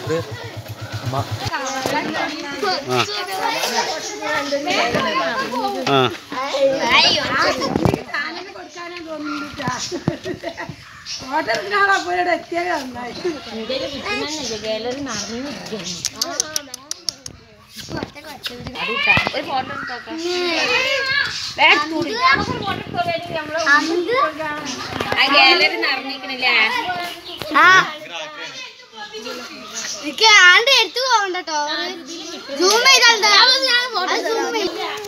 ഇത് മ- ആ ആ ഓട്ടത്തിനാളാ പോയിട്ട് എത്തിയത് നന്നായി എനിക്ക് ആണ്ട് എടുത്തു പോകണ്ടോ സൂം ചെയ്താൽ സൂം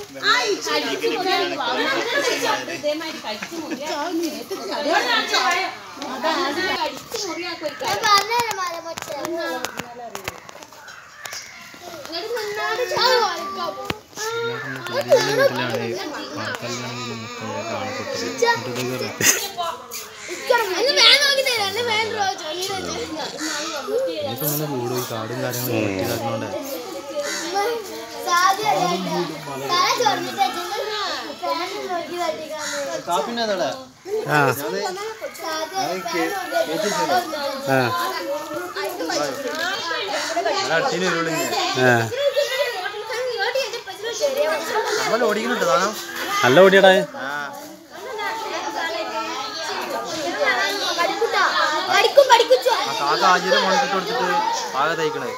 കൂടും കാടും കാര്യങ്ങളും പറ്റിയതാക്കുന്നോണ്ട് ആ ആ ആ ഓടിക്കുന്നുണ്ട് സാധനം നല്ല ഓടിയടാ പഠിക്കും പഠിക്കുച്ചോ ആ കാക്ക ആചാര്യം മുളക്കിട്ട് കൊടുത്തിട്ട് ആകെ തയ്ക്കണേ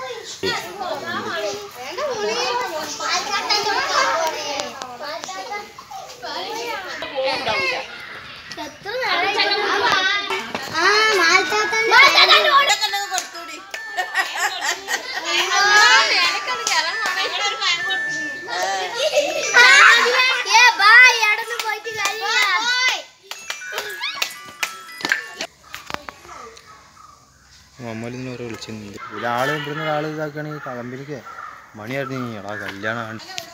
മമ്മലിന്ന് ഓരോ വിളിച്ചിരുന്നുണ്ട് ഒരാള് ഇവിടുന്ന് ഒരാൾ ഇതാക്കുകയാണെങ്കിൽ കമ്പനിക്ക് മണിയായിരുന്നു എടാ കല്യാണം